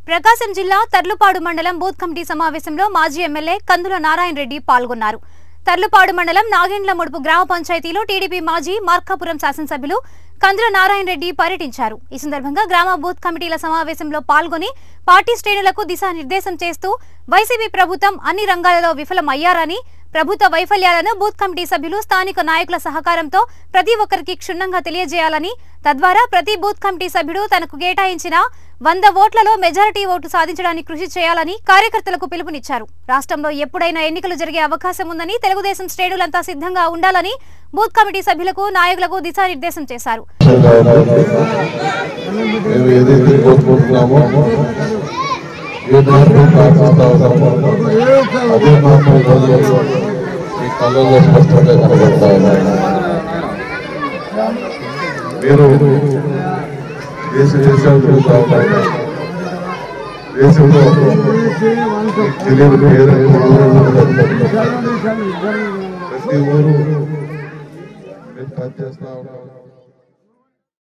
ప్రకాశం జిల్లా తర్లుపాడు మండలం booth committee సమావేశంలో మాజీ ఎమ్మెల్యే కందుల నారాయణ రెడ్డి పాల్గొన్నారు తర్లుపాడు మండలం నాగేండ్ల ముడుపు గ్రామ పంచాయతీలో టీడీపీ మాజీ మార్కాపురం శాసనసభ్యులు కందుల నారాయణ రెడ్డి పర్యటించారు ఈ సందర్భంగా గ్రామ బూత్ కమిటీల సమావేశంలో పాల్గొని పార్టీ శ్రేణులకు దిశానిర్దేశం చేస్తూ వైసీపీ ప్రభుత్వం అన్ని రంగాలలో విఫలమయ్యారని ప్రభుత్వ వైఫల్యాలను బూత్ కమిటీ సభ్యులు స్థానిక నాయకుల సహకారంతో ప్రతి ఒక్కరికి క్షుణ్ణంగా తెలియజేయాలని తద్వారా ప్రతి బూత్ కమిటీ సభ్యుడు తనకు కేటాయించిన వంద ఓట్లలో మెజారిటీ ఓటు సాధించడానికి కృషి చేయాలని కార్యకర్తలకు పిలుపునిచ్చారు రాష్ట్రంలో ఎప్పుడైనా ఎన్నికలు జరిగే అవకాశం ఉందని తెలుగుదేశం శ్రేణులంతా సిద్ధంగా ఉండాలని బూత్ కమిటీ సభ్యులకు నాయకులకు దిశానిర్దేశం చేశారు మేము ఏదైతే కోరుకుంటున్నామో ఏ మార్పు ప్రార్థిస్తా ఉన్నామో అదే మార్పు ఈరోజు మీ కళ్ళలో స్పష్టంగా కనబడతా ఉన్నాయి మీరు దేశ దేశాలు తిరుగుతా ఉన్నారు దేశంలో మీకు తెలియని పేరు ఊరు ఉండదు. ప్రతి ఊరు మీరు పనిచేస్తా ఉంటారు